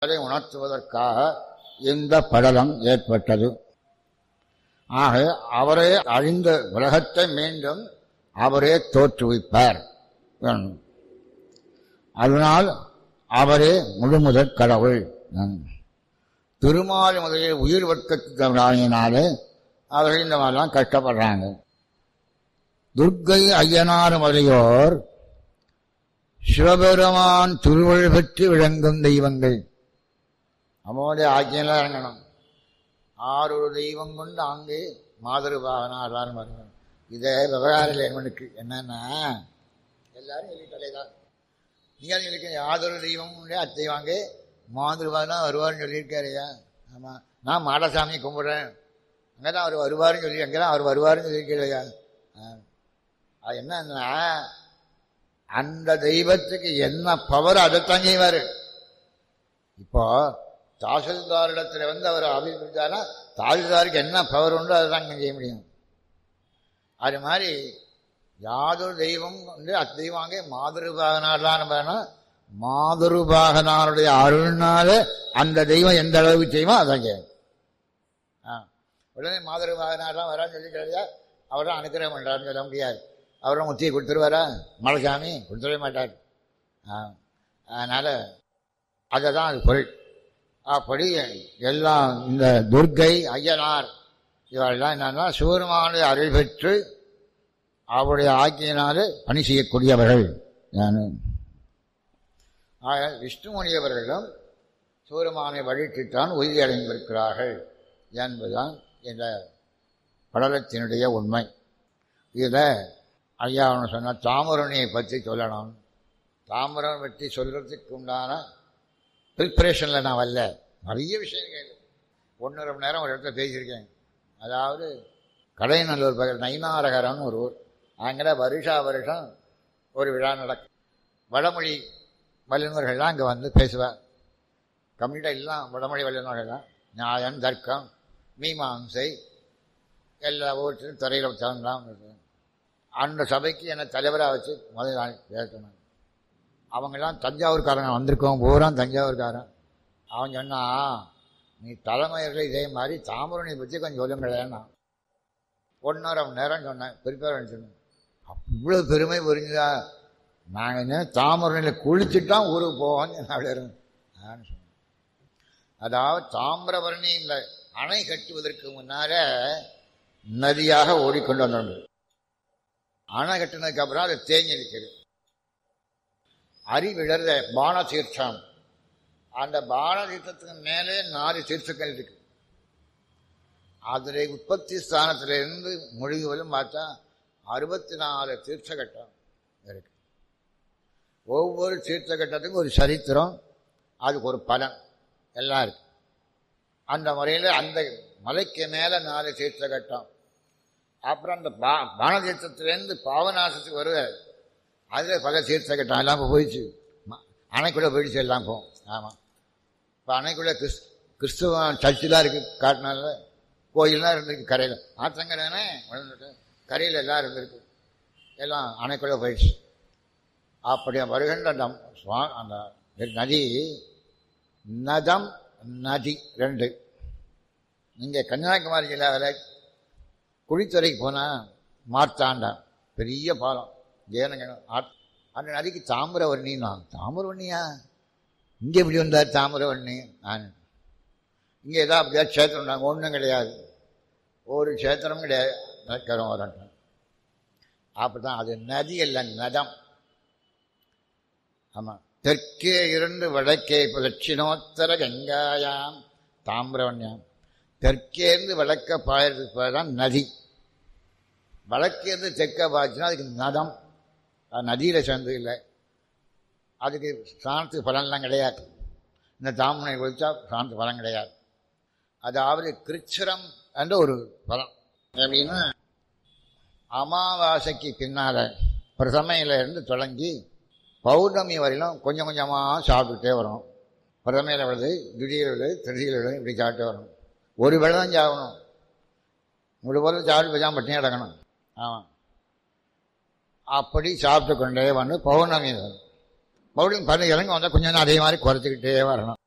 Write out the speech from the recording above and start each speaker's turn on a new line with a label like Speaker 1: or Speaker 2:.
Speaker 1: அதை உணர்த்துவதற்காக இந்த படலம் ஏற்பட்டது ஆக அவரே அழிந்த உலகத்தை மீண்டும் அவரே தோற்றுவிப்பார் வேணும். அதனால் அவரே முழுமுதற் கடவுள் ம். திருமால் முதலில் உயிர் வர்க்கத்தினாலே அவர்கள் இந்த மாதிரிலாம் கஷ்டப்படுறாங்க துர்க்கை ஐயனார் முதலியோர் சிவபெருமான் திருவள் பெற்று விளங்கும் தெய்வங்கள் அவனுடைய ஆக்கியெல்லாம் இறங்கணும் ஆறொரு தெய்வம் கொண்டு அங்கே மாதிருபாகனார் வரணும் இதே விவகார லேமனுக்கு என்னன்னா எல்லாரும் சொல்லிட்டாலே தான் நீங்கள் இருக்க யாதொரு தெய்வம் உண்டு அத்தெய்வாங்க மாதிருபாகனா வருவார்னு சொல்லியிருக்காருயா ஆமாம் நான் மாடசாமி கும்பிட்றேன் அங்கே தான் அவர் வருவார்னு சொல்லி அங்கே தான் அவர் வருவார்னு சொல்லியிருக்கலையா அது என்னன்னா அந்த தெய்வத்துக்கு என்ன பவர் அதைத்தான் செய்வார் இப்போ தாசில்தாரிடத்தில் வந்து அவர் அபிப்பிட்டாரா தாசில்தாருக்கு என்ன பவர் உண்டோ அதை தான் செய்ய முடியும் அது மாதிரி யாதொரு தெய்வம் வந்து அத்தெய்வாங்க மாதிருபாகனார்தான் வேணும் மாதிருபாகனாருடைய அருள்னால அந்த தெய்வம் எந்த அளவுக்கு செய்யுமோ அதான் செய்யும் ஆ உடனே மாதிருபாகனார்லாம் வரான்னு சொல்லி கிடையாது அவர் தான் அனுக்கிரகம் பண்ணுறாருன்னு சொல்ல முடியாது அவரும் முத்தியை கொடுத்துருவாரா மலைசாமி கொடுத்துடவே மாட்டார் ஆ அதனால் அதை தான் அது பொருள் அப்படி எல்லாம் இந்த துர்க்கை ஐயனார் இவரெல்லாம் என்னன்னா சிவருமானுடைய அருள் பெற்று அவருடைய ஆக்கியினாலே பணி செய்யக்கூடியவர்கள் நான் ஆக விஷ்ணுமணியவர்களும் சிவருமானை வழித்திட்டான் உறுதி அடைந்திருக்கிறார்கள் என்பதுதான் இந்த படலத்தினுடைய உண்மை இதில் ஐயா அவனு சொன்ன தாமரணியை பற்றி சொல்லணும் தாமரம் பற்றி சொல்கிறதுக்கு உண்டான ப்ரிப்பரேஷனில் நான் வரல நிறைய விஷயங்கள் ஒன்றரை மணி நேரம் ஒரு இடத்துல பேசியிருக்கேன் அதாவது கடைநல்லூர் பகல் நைனாரகரம்னு ஒரு ஊர் அங்கே வருஷா வருஷம் ஒரு விழா நடக்கும் வடமொழி வல்லுநர்கள்லாம் அங்கே வந்து பேசுவார் கம்ப்ளீட்டாக எல்லாம் வடமொழி வல்லுநர்கள் தான் நியாயம் தர்க்கம் மீமாம்சை எல்லா ஊர்த்திலும் துறையில் தகுந்தான் அந்த சபைக்கு என்னை தலைவராக வச்சு முதல் நாள் பேசணும் அவங்கெல்லாம் தஞ்சாவூர்காரங்க வந்திருக்கோம் பூரா தஞ்சாவூர்காரன் அவன் சொன்னா நீ தலைமையர்கள் இதே மாதிரி தாமரணி பற்றி கொஞ்சம் சொல்லுங்களேன்னா ஒன்றரை மணி நேரம் சொன்னேன் ப்ரிப்பேர் சொன்னேன் இவ்வளோ பெருமை புரிஞ்சுதா நாங்கள் என்ன தாமரணியில் குளிச்சுட்டான் ஊருக்கு போவோம்னு அப்படி நான் சொன்னேன் அதாவது தாமிரபரணி இந்த அணை கட்டுவதற்கு முன்னால நதியாக ஓடிக்கொண்டு வந்தோம் அணை கட்டினதுக்கு அப்புறம் அது தேங்கி இருக்குது அறிவிழர்த பான தீர்த்தம் அந்த பான தீர்த்தத்துக்கு மேலே நாலு தீர்த்தங்கள் இருக்கு அதில் உற்பத்தி ஸ்தானத்திலிருந்து மொழிகளும் பார்த்தா அறுபத்தி நாலு தீர்த்தகட்டம் இருக்கு ஒவ்வொரு தீர்த்தகட்டத்துக்கும் ஒரு சரித்திரம் அதுக்கு ஒரு பலன் எல்லாம் இருக்கு அந்த முறையில் அந்த மலைக்கு மேலே நாலு தீர்த்தகட்டம் அப்புறம் அந்த பா பானதீர்த்தத்திலேருந்து பாவநாசத்துக்கு வருவார் அதில் பல தீர்த்தகட்டம் எல்லாம் இப்போ போயிடுச்சு அணைக்குள்ளே போயிடுச்சு எல்லாம் போகும் ஆமாம் இப்போ அணைக்குள்ளே கிறிஸ் கிறிஸ்துவ சர்ச்செலாம் இருக்குது காட்டினால கோயிலெலாம் இருந்திருக்கு கரையில் ஆத்தங்கரைனே வளர்ந்துட்டு கரையில் எல்லாம் இருந்திருக்கு எல்லாம் அணைக்குள்ளே போயிடுச்சு அப்படி வருகின்ற அந்த சுவா அந்த நதி நதம் நதி ரெண்டு நீங்கள் கன்னியாகுமரி ஜில்லாவில் குழித்துறைக்கு போனால் மார்த்தாண்டம் பெரிய பாலம் ஏனுங்க அந்த நதிக்கு தாமிரவர்ணின்னா தாமிரவர்ணியா இங்கே எப்படி வந்தார் தாமிரவர்ணி நான் இங்கே ஏதாவது அப்படியா க்ஷேத்திரம் நாங்கள் ஒன்றும் கிடையாது ஒரு க்ஷேத்திரம் கிடையாது நிற்கிறோம் வரட்டும் அப்படி தான் அது நதி இல்லை நதம் ஆமாம் தெற்கே இருந்து வடக்கே இப்போ தட்சிணோத்தர கங்காயாம் தாமிரவண்யாம் தெற்கேருந்து வடக்க பாயறதுக்கு தான் நதி வடக்கேருந்து தெற்க பாய்ச்சுன்னா அதுக்கு நதம் அது நதியில் சேர்ந்து இல்லை அதுக்கு சாணத்துக்கு பலன்லாம் கிடையாது இந்த தாமனை ஒழிச்சா சாணத்து பலன் கிடையாது அதாவது கிருச்சிரம் என்ற ஒரு பலம் எப்படின்னா அமாவாசைக்கு பின்னால் பிரதமையில இருந்து தொடங்கி பௌர்ணமி வரையிலும் கொஞ்சம் கொஞ்சமாக சாப்பிட்டுட்டே வரும் பிரதமையில் விழுது திடீர் விழுது திருதியில் விழுது இப்படி சாப்பிட்டு வரணும் ஒரு வேளை தான் சாப்பிடணும் முழு போல சாப்பிட்டு போய் பட்டினி கிடக்கணும் ஆமாம் அப்படி சாப்பிட்டு கொண்டே வந்து பௌர்ணமி வரும் பௌர்ணமி பண்ண இறங்க வந்தால் கொஞ்சம் அதே மாதிரி குறைச்சிக்கிட்டே வரணும்